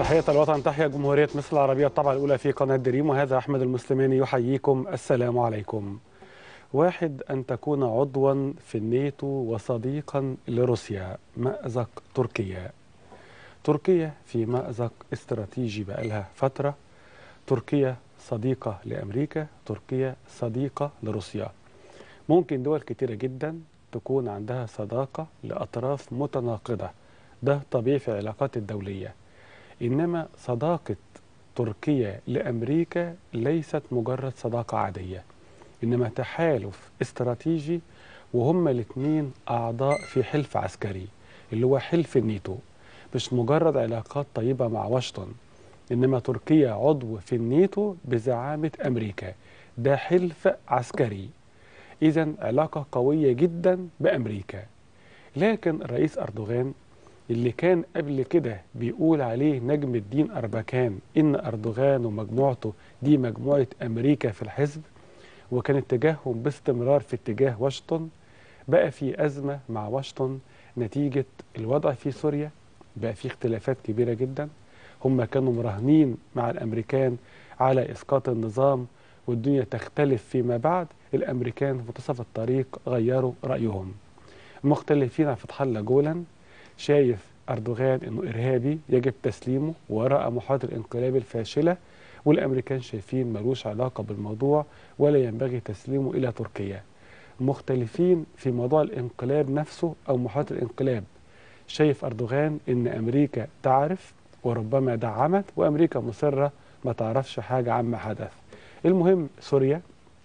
تحية الوطن تحيا جمهورية مصر العربية الطبعة الأولى في قناة دريم وهذا أحمد المسلماني يحييكم السلام عليكم واحد أن تكون عضوا في الناتو وصديقا لروسيا مأزق تركيا تركيا في مأزق استراتيجي بقالها فترة تركيا صديقة لأمريكا تركيا صديقة لروسيا ممكن دول كتيرة جدا تكون عندها صداقة لأطراف متناقضة ده طبيعي في العلاقات الدولية إنما صداقة تركيا لأمريكا ليست مجرد صداقة عادية إنما تحالف استراتيجي وهما الاثنين أعضاء في حلف عسكري اللي هو حلف الناتو مش مجرد علاقات طيبة مع واشنطن إنما تركيا عضو في الناتو بزعامة أمريكا ده حلف عسكري إذا علاقة قوية جدا بأمريكا لكن الرئيس أردوغان اللي كان قبل كده بيقول عليه نجم الدين أربكان إن أردوغان ومجموعته دي مجموعة أمريكا في الحزب وكان اتجاههم باستمرار في اتجاه واشنطن بقى في أزمة مع واشنطن نتيجة الوضع في سوريا بقى في اختلافات كبيرة جدا هم كانوا مراهنين مع الأمريكان على إسقاط النظام والدنيا تختلف فيما بعد الأمريكان في منتصف الطريق غيروا رأيهم مختلفين عن فتح الله جولان شايف أردوغان أنه إرهابي يجب تسليمه وراء محاولة الانقلاب الفاشلة والأمريكان شايفين ملوش علاقة بالموضوع ولا ينبغي تسليمه إلى تركيا مختلفين في موضوع الانقلاب نفسه أو محاولة الانقلاب شايف أردوغان أن أمريكا تعرف وربما دعمت وأمريكا مصرة ما تعرفش حاجة عما حدث المهم سوريا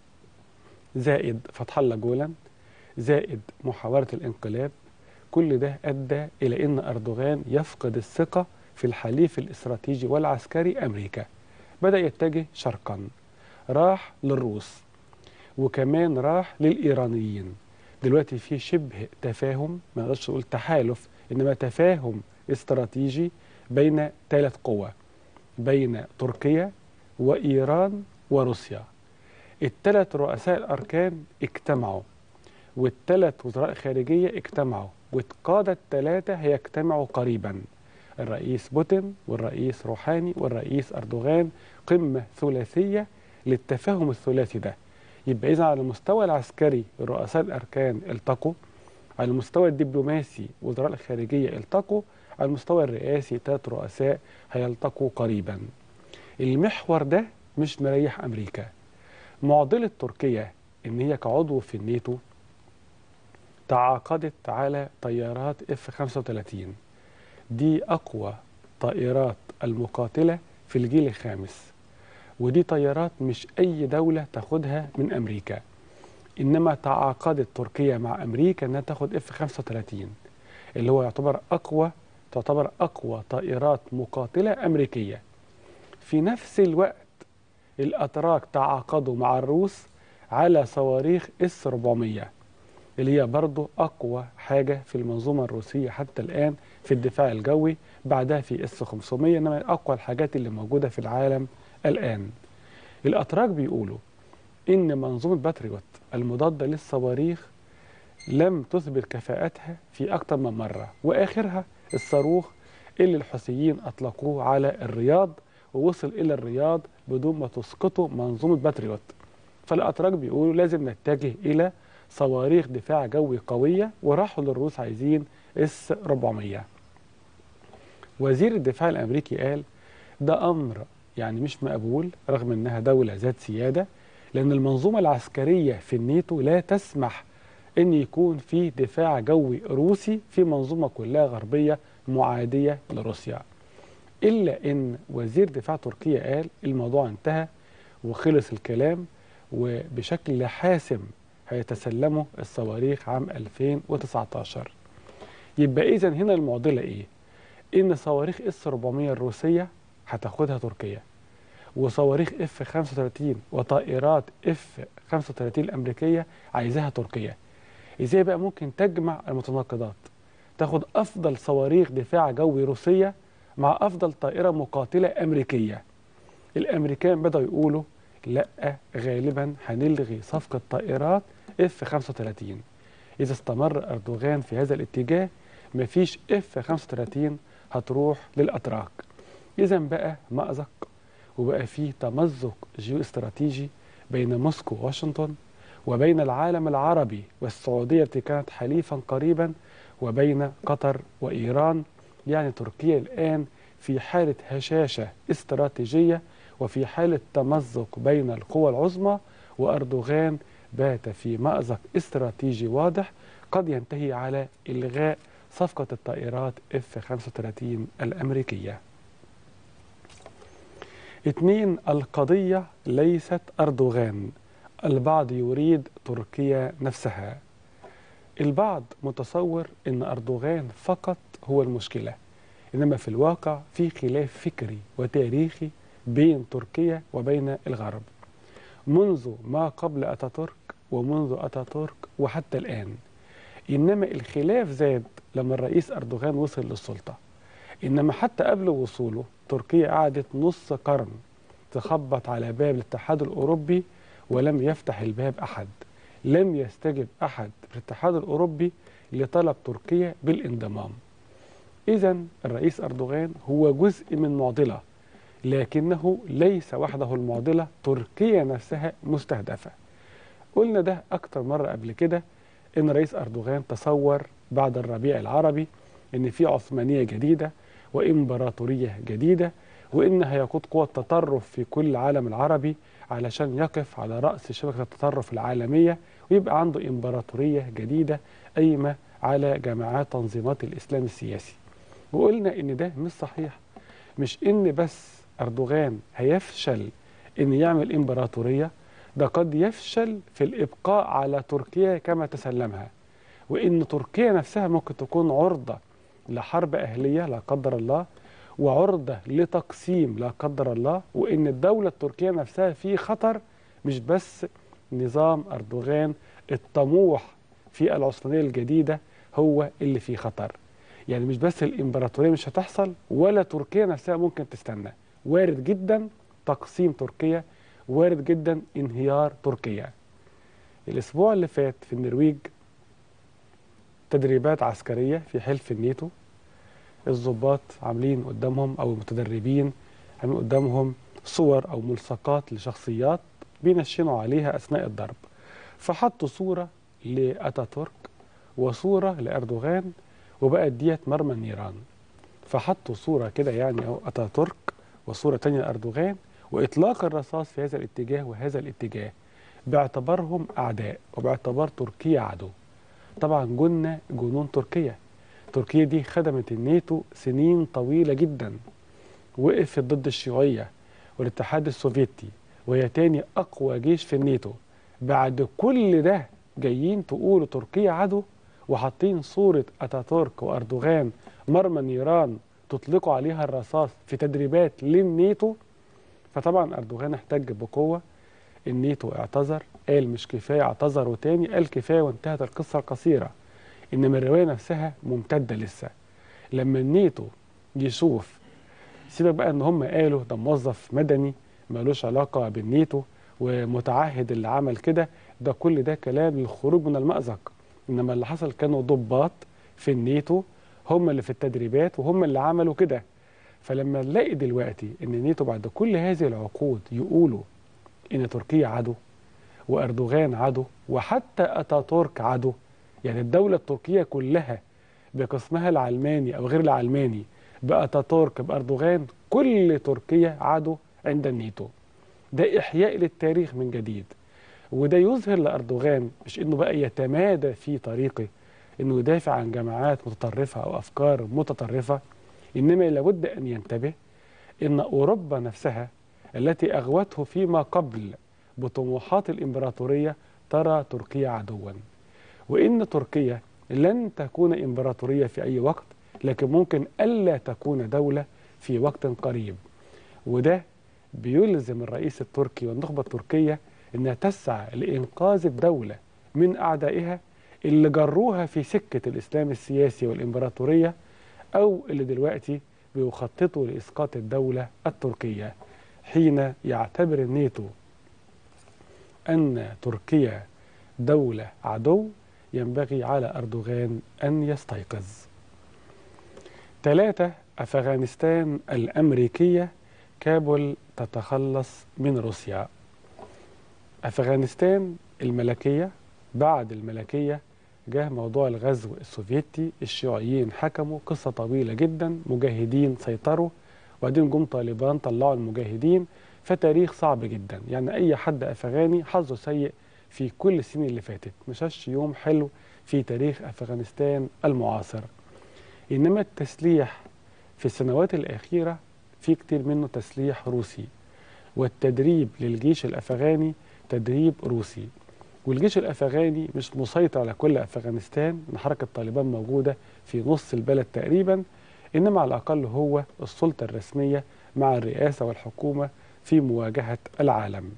زائد فتح الله جولان زائد محاولة الانقلاب كل ده أدى إلى أن أردوغان يفقد الثقة في الحليف الاستراتيجي والعسكري أمريكا بدأ يتجه شرقا راح للروس وكمان راح للإيرانيين دلوقتي في شبه تفاهم ما نقدرش نقول تحالف إنما تفاهم استراتيجي بين ثلاث قوى بين تركيا وإيران وروسيا الثلاث رؤساء الأركان اجتمعوا والثلاث وزراء خارجية اجتمعوا والقادة الثلاثة هيجتمعوا قريبا الرئيس بوتين والرئيس روحاني والرئيس أردوغان قمة ثلاثية للتفاهم الثلاثي ده يبقى إذا على المستوى العسكري رؤساء الأركان التقوا على المستوى الدبلوماسي وزراء الخارجية التقوا على المستوى الرئاسي ثلاث رؤساء هيلتقوا قريبا المحور ده مش مريح أمريكا معضلة تركيا إن هي كعضو في الناتو تعاقدت على طيارات اف 35 دي اقوى طائرات المقاتله في الجيل الخامس ودي طيارات مش اي دوله تاخدها من امريكا انما تعاقدت تركيا مع امريكا انها تاخد اف 35 اللي هو يعتبر اقوى تعتبر اقوى طائرات مقاتله امريكيه في نفس الوقت الاتراك تعاقدوا مع الروس على صواريخ اس 400 اللي هي برضه أقوى حاجة في المنظومة الروسية حتى الآن في الدفاع الجوي بعدها في اس 500 إنما أقوى الحاجات اللي موجودة في العالم الآن الأتراك بيقولوا إن منظومة باتريوت المضادة للصواريخ لم تثبت كفاءتها في أكثر من مرة وآخرها الصاروخ اللي الحوثيين أطلقوه على الرياض ووصل إلى الرياض بدون ما تسقطوا منظومة باتريوت فالأتراك بيقولوا لازم نتجه إلى صواريخ دفاع جوي قوية وراحوا للروس عايزين اس 400 وزير الدفاع الأمريكي قال ده أمر يعني مش مقبول رغم أنها دولة ذات سيادة لأن المنظومة العسكرية في الناتو لا تسمح أن يكون في دفاع جوي روسي في منظومة كلها غربية معادية لروسيا إلا أن وزير دفاع تركيا قال الموضوع انتهى وخلص الكلام وبشكل حاسم هيتسلموا الصواريخ عام 2019 يبقى إذا هنا المعضلة إيه؟ إن صواريخ اس 400 الروسية هتاخدها تركيا وصواريخ اف 35 وطائرات اف 35 الأمريكية عايزاها تركيا إزاي بقى ممكن تجمع المتناقضات تاخد أفضل صواريخ دفاع جوي روسية مع أفضل طائرة مقاتلة أمريكية الأمريكان بدأوا يقولوا لا غالبا هنلغي صفقة طائرات اف 35 إذا استمر أردوغان في هذا الاتجاه مفيش اف 35 هتروح للأتراك إذا بقى مأزق وبقى فيه تمزق جيو استراتيجي بين موسكو وواشنطن وبين العالم العربي والسعودية التي كانت حليفا قريبا وبين قطر وإيران يعني تركيا الآن في حالة هشاشة استراتيجية وفي حالة تمزق بين القوى العظمى وأردوغان بات في مأزق استراتيجي واضح قد ينتهي على إلغاء صفقة الطائرات F-35 الأمريكية اثنين القضية ليست أردوغان البعض يريد تركيا نفسها البعض متصور أن أردوغان فقط هو المشكلة إنما في الواقع في خلاف فكري وتاريخي بين تركيا وبين الغرب منذ ما قبل أتاتورك ومنذ أتاتورك وحتى الآن إنما الخلاف زاد لما الرئيس أردوغان وصل للسلطة إنما حتى قبل وصوله تركيا قعدت نص قرن تخبط على باب الاتحاد الأوروبي ولم يفتح الباب أحد لم يستجب أحد في الاتحاد الأوروبي لطلب تركيا بالانضمام إذا الرئيس أردوغان هو جزء من معضلة لكنه ليس وحده المعضلة تركيا نفسها مستهدفة قلنا ده أكتر مرة قبل كده إن رئيس أردوغان تصور بعد الربيع العربي إن في عثمانية جديدة وإمبراطورية جديدة وإن هيقود قوى التطرف في كل العالم العربي علشان يقف على رأس شبكة التطرف العالمية ويبقى عنده إمبراطورية جديدة قايمة على جماعات تنظيمات الإسلام السياسي وقلنا إن ده مش صحيح مش إن بس أردوغان هيفشل إن يعمل إمبراطورية ده قد يفشل في الإبقاء على تركيا كما تسلمها وإن تركيا نفسها ممكن تكون عرضة لحرب أهلية لا قدر الله وعرضة لتقسيم لا قدر الله وإن الدولة التركية نفسها في خطر مش بس نظام أردوغان الطموح في العثمانية الجديدة هو اللي في خطر يعني مش بس الإمبراطورية مش هتحصل ولا تركيا نفسها ممكن تستنى وارد جدا تقسيم تركيا وارد جدا انهيار تركيا الأسبوع اللي فات في النرويج تدريبات عسكرية في حلف الناتو الضباط عاملين قدامهم أو المتدربين عاملين قدامهم صور أو ملصقات لشخصيات بينشنوا عليها أثناء الضرب فحطوا صورة لأتاتورك وصورة لأردوغان وبقت ديت مرمى النيران فحطوا صورة كده يعني أو أتاتورك وصورة تانية لأردوغان وإطلاق الرصاص في هذا الاتجاه وهذا الاتجاه باعتبارهم أعداء وباعتبار تركيا عدو طبعا جن جنون تركيا تركيا دي خدمت الناتو سنين طويلة جدا وقفت ضد الشيوعية والاتحاد السوفيتي وهي تاني أقوى جيش في الناتو بعد كل ده جايين تقولوا تركيا عدو وحاطين صورة أتاتورك وأردوغان مرمى نيران تطلقوا عليها الرصاص في تدريبات للناتو فطبعا أردوغان احتج بقوة الناتو اعتذر قال مش كفاية اعتذروا تاني قال كفاية وانتهت القصة القصيرة إنما الرواية نفسها ممتدة لسه لما الناتو يشوف سيبك بقى إن هم قالوا ده موظف مدني مالوش علاقة بالناتو ومتعهد اللي عمل كده ده كل ده كلام للخروج من المأزق إنما اللي حصل كانوا ضباط في الناتو هم اللي في التدريبات وهم اللي عملوا كده فلما نلاقي دلوقتي ان الناتو بعد كل هذه العقود يقولوا ان تركيا عدو واردوغان عدو وحتى اتاتورك عدو يعني الدوله التركيه كلها بقسمها العلماني او غير العلماني باتاتورك باردوغان كل تركيا عدو عند الناتو ده احياء للتاريخ من جديد وده يظهر لاردوغان مش انه بقى يتمادى في طريقه انه يدافع عن جماعات متطرفه او افكار متطرفه انما لابد ان ينتبه ان اوروبا نفسها التي اغوته فيما قبل بطموحات الامبراطوريه ترى تركيا عدوا وان تركيا لن تكون امبراطوريه في اي وقت لكن ممكن الا تكون دوله في وقت قريب وده بيلزم الرئيس التركي والنخبه التركيه انها تسعى لانقاذ الدوله من اعدائها اللي جروها في سكه الاسلام السياسي والامبراطوريه أو اللي دلوقتي بيخططوا لإسقاط الدولة التركية حين يعتبر الناتو أن تركيا دولة عدو ينبغي على أردوغان أن يستيقظ ثلاثة أفغانستان الأمريكية كابول تتخلص من روسيا أفغانستان الملكية بعد الملكية جه موضوع الغزو السوفيتي الشيوعيين حكموا قصة طويلة جدا مجاهدين سيطروا وبعدين جم طالبان طلعوا المجاهدين فتاريخ صعب جدا يعني أي حد أفغاني حظه سيء في كل السنين اللي فاتت مشاش يوم حلو في تاريخ أفغانستان المعاصر إنما التسليح في السنوات الأخيرة في كتير منه تسليح روسي والتدريب للجيش الأفغاني تدريب روسي والجيش الأفغاني مش مسيطر على كل أفغانستان إن حركة طالبان موجودة في نص البلد تقريبا إنما على الأقل هو السلطة الرسمية مع الرئاسة والحكومة في مواجهة العالم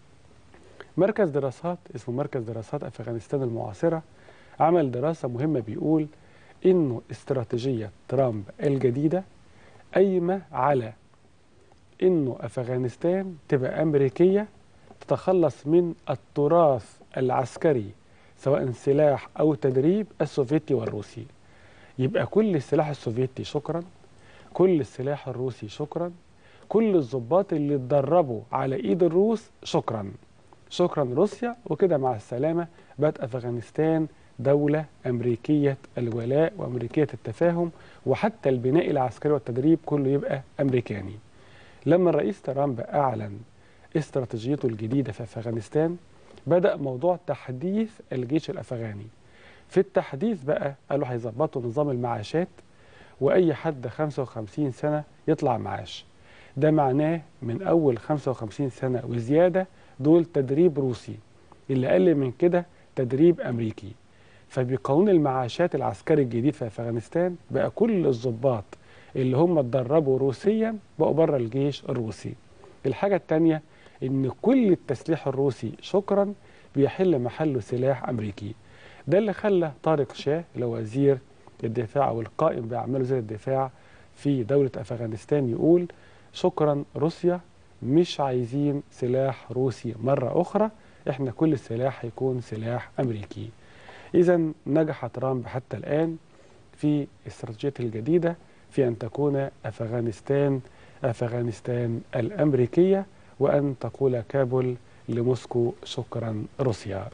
مركز دراسات اسمه مركز دراسات أفغانستان المعاصرة عمل دراسة مهمة بيقول إنه استراتيجية ترامب الجديدة قايمة على إنه أفغانستان تبقى أمريكية تتخلص من التراث العسكري سواء سلاح أو تدريب السوفيتي والروسي يبقى كل السلاح السوفيتي شكرا كل السلاح الروسي شكرا كل الضباط اللي اتدربوا على ايد الروس شكرا شكرا روسيا وكده مع السلامه بقت افغانستان دوله امريكيه الولاء وامريكيه التفاهم وحتى البناء العسكري والتدريب كله يبقى امريكاني. لما الرئيس ترامب اعلن استراتيجيته الجديده في افغانستان بدا موضوع تحديث الجيش الافغاني. في التحديث بقى قالوا هيظبطوا نظام المعاشات واي حد 55 سنه يطلع معاش. ده معناه من أول 55 سنة وزيادة دول تدريب روسي اللي أقل من كده تدريب أمريكي فبقانون المعاشات العسكري الجديد في أفغانستان بقى كل الضباط اللي هم اتدربوا روسيا بقوا بره الجيش الروسي الحاجة التانية إن كل التسليح الروسي شكرا بيحل محله سلاح أمريكي ده اللي خلى طارق شاه اللي هو وزير الدفاع أو القائم بأعمال وزير الدفاع في دولة أفغانستان يقول شكرا روسيا مش عايزين سلاح روسي مرة أخرى احنا كل السلاح هيكون سلاح أمريكي إذا نجح ترامب حتى الآن في استراتيجيته الجديدة في أن تكون أفغانستان أفغانستان الأمريكية وأن تقول كابول لموسكو شكرا روسيا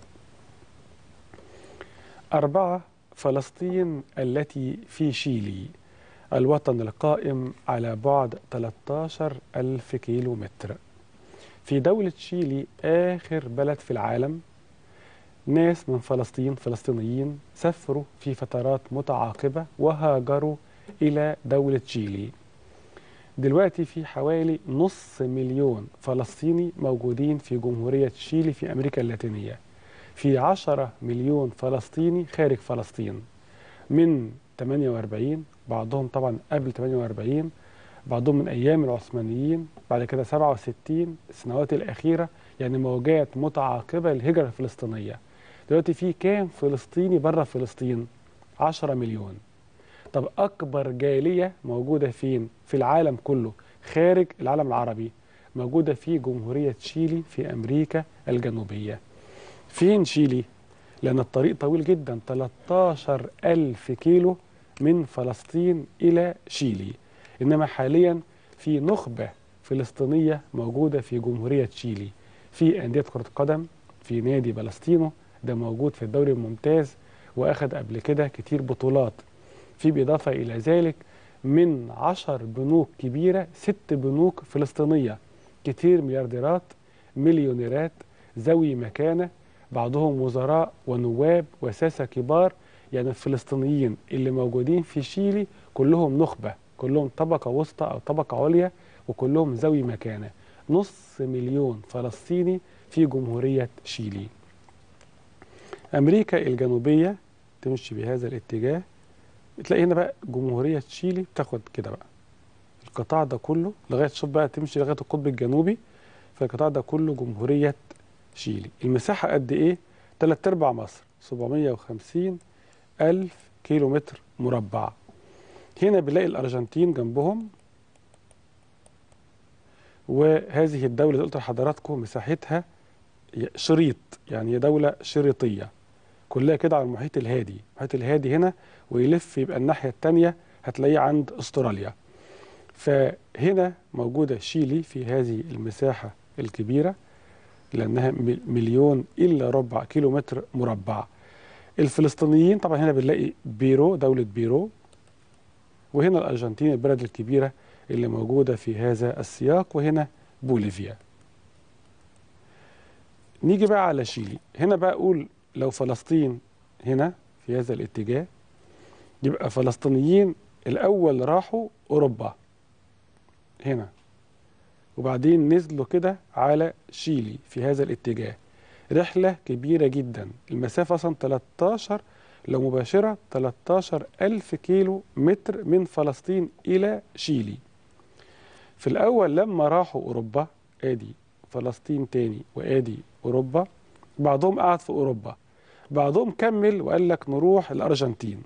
أربعة فلسطين التي في شيلي الوطن القائم على بعد 13 ألف كيلو متر في دولة شيلي آخر بلد في العالم ناس من فلسطين فلسطينيين سافروا في فترات متعاقبة وهاجروا إلى دولة شيلي دلوقتي في حوالي نص مليون فلسطيني موجودين في جمهورية شيلي في أمريكا اللاتينية في 10 مليون فلسطيني خارج فلسطين من 48 بعضهم طبعا قبل 48 بعضهم من ايام العثمانيين بعد كده 67 السنوات الاخيره يعني موجات متعاقبه للهجره الفلسطينيه دلوقتي في كام فلسطيني بره فلسطين 10 مليون طب اكبر جاليه موجوده فين في العالم كله خارج العالم العربي موجوده في جمهوريه تشيلي في امريكا الجنوبيه فين شيلي لان الطريق طويل جدا 13 ألف كيلو من فلسطين إلى شيلي إنما حاليا في نخبة فلسطينية موجودة في جمهورية شيلي في أندية كرة قدم في نادي بلسطينو ده موجود في الدوري الممتاز وأخذ قبل كده كتير بطولات في بإضافة إلى ذلك من عشر بنوك كبيرة ست بنوك فلسطينية كتير مليارديرات مليونيرات ذوي مكانة بعضهم وزراء ونواب وساسة كبار يعني الفلسطينيين اللي موجودين في شيلي كلهم نخبة كلهم طبقة وسطى أو طبقة عليا وكلهم ذوي مكانة نص مليون فلسطيني في جمهورية شيلي أمريكا الجنوبية تمشي بهذا الاتجاه تلاقي هنا بقى جمهورية شيلي بتاخد كده بقى القطاع ده كله لغاية شوف بقى تمشي لغاية القطب الجنوبي فالقطاع ده كله جمهورية شيلي المساحة قد إيه؟ تلات أرباع مصر 750 ألف كيلو متر مربع هنا بنلاقي الأرجنتين جنبهم وهذه الدولة اللي قلت لحضراتكم مساحتها شريط يعني هي دولة شريطية كلها كده على المحيط الهادي المحيط الهادي هنا ويلف يبقى الناحية التانية هتلاقيه عند استراليا فهنا موجودة شيلي في هذه المساحة الكبيرة لأنها مل- مليون إلا ربع كيلو متر مربع الفلسطينيين طبعا هنا بنلاقي بيرو دولة بيرو وهنا الأرجنتين البلد الكبيرة اللي موجودة في هذا السياق وهنا بوليفيا نيجي بقى على شيلي هنا بقى أقول لو فلسطين هنا في هذا الاتجاه يبقى فلسطينيين الأول راحوا أوروبا هنا وبعدين نزلوا كده على شيلي في هذا الاتجاه رحلة كبيرة جدا المسافة أصلا 13 لو مباشرة 13 ألف كيلو متر من فلسطين إلى شيلي في الأول لما راحوا أوروبا آدي فلسطين تاني وآدي أوروبا بعضهم قعد في أوروبا بعضهم كمل وقال لك نروح الأرجنتين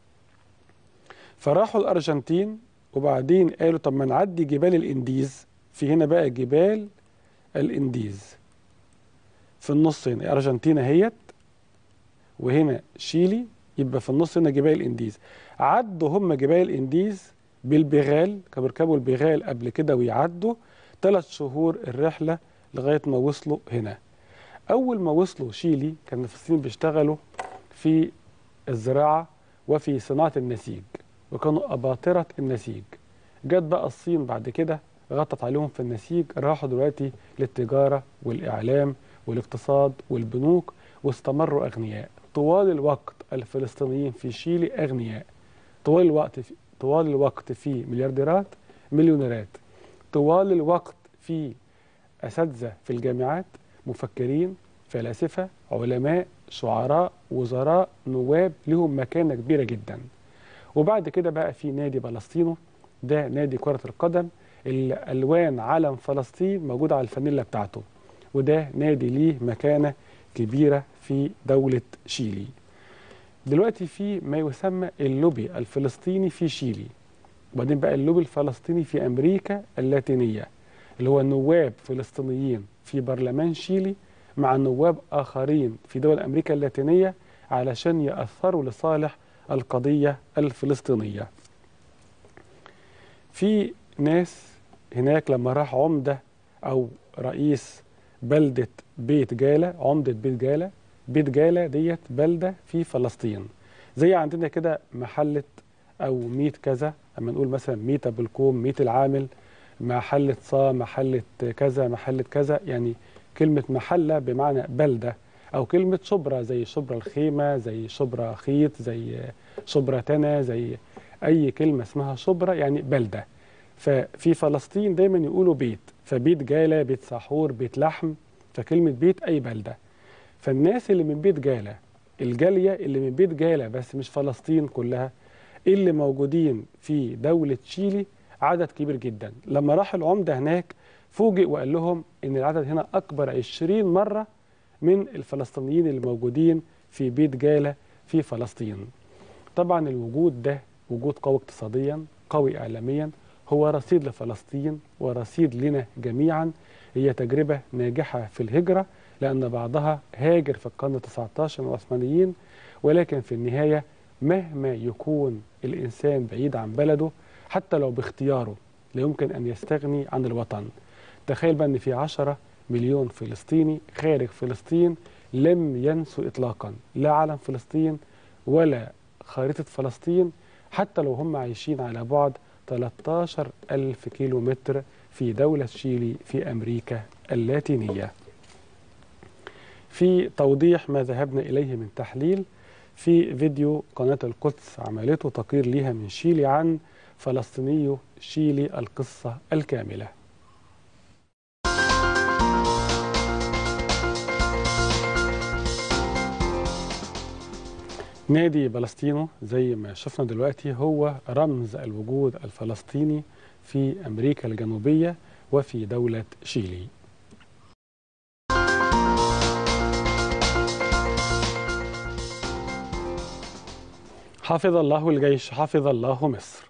فراحوا الأرجنتين وبعدين قالوا طب ما نعدي جبال الإنديز في هنا بقى جبال الإنديز في النص هنا الأرجنتين اهيت وهنا شيلي يبقى في النص هنا جبال الإنديز عدوا هم جبال الإنديز بالبغال كانوا بيركبوا البغال قبل كده ويعدوا ثلاث شهور الرحلة لغاية ما وصلوا هنا أول ما وصلوا شيلي كان الفلسطينيين بيشتغلوا في الزراعة وفي صناعة النسيج وكانوا أباطرة النسيج جت بقى الصين بعد كده غطت عليهم في النسيج راحوا دلوقتي للتجارة والإعلام والاقتصاد والبنوك واستمروا أغنياء طوال الوقت الفلسطينيين في شيلي أغنياء طوال الوقت في طوال الوقت في مليارديرات مليونيرات طوال الوقت في أساتذة في الجامعات مفكرين فلاسفة علماء شعراء وزراء نواب لهم مكانة كبيرة جدا وبعد كده بقى في نادي بلسطينو ده نادي كرة القدم الألوان علم فلسطين موجودة على الفانيلا بتاعته وده نادي ليه مكانة كبيرة في دولة شيلي دلوقتي في ما يسمى اللوبي الفلسطيني في شيلي وبعدين بقى اللوبي الفلسطيني في أمريكا اللاتينية اللي هو نواب فلسطينيين في برلمان شيلي مع نواب آخرين في دول أمريكا اللاتينية علشان يأثروا لصالح القضية الفلسطينية في ناس هناك لما راح عمدة أو رئيس بلدة بيت جالة عمدة بيت جالة بيت جالة ديت بلدة في فلسطين زي عندنا كده محلة أو ميت كذا أما نقول مثلا ميت أبو الكوم ميت العامل محلة صا محلة كذا محلة كذا يعني كلمة محلة بمعنى بلدة أو كلمة شبرا زي شبرا الخيمة زي شبرا خيط زي شبرا تنا زي أي كلمة اسمها شبرا يعني بلدة ففي فلسطين دايما يقولوا بيت فبيت جالة بيت سحور بيت لحم فكلمة بيت أي بلدة فالناس اللي من بيت جالة الجالية اللي من بيت جالة بس مش فلسطين كلها اللي موجودين في دولة شيلي عدد كبير جدا لما راح العمدة هناك فوجئ وقال لهم ان العدد هنا اكبر 20 مرة من الفلسطينيين اللي موجودين في بيت جالة في فلسطين طبعا الوجود ده وجود قوي اقتصاديا قوي اعلاميا هو رصيد لفلسطين ورصيد لنا جميعا هي تجربة ناجحة في الهجرة لأن بعضها هاجر في القرن 19 من العثمانيين ولكن في النهاية مهما يكون الإنسان بعيد عن بلده حتى لو باختياره لا يمكن أن يستغني عن الوطن تخيل بقى أن في 10 مليون فلسطيني خارج فلسطين لم ينسوا إطلاقا لا علم فلسطين ولا خريطة فلسطين حتى لو هم عايشين على بعد 13 ألف كيلو متر في دولة شيلي في أمريكا اللاتينية في توضيح ما ذهبنا إليه من تحليل في فيديو قناة القدس عملته تقرير ليها من شيلي عن فلسطينيو شيلي القصة الكاملة نادي بلسطينو زي ما شفنا دلوقتي هو رمز الوجود الفلسطيني في أمريكا الجنوبية وفي دولة شيلي حفظ الله الجيش حفظ الله مصر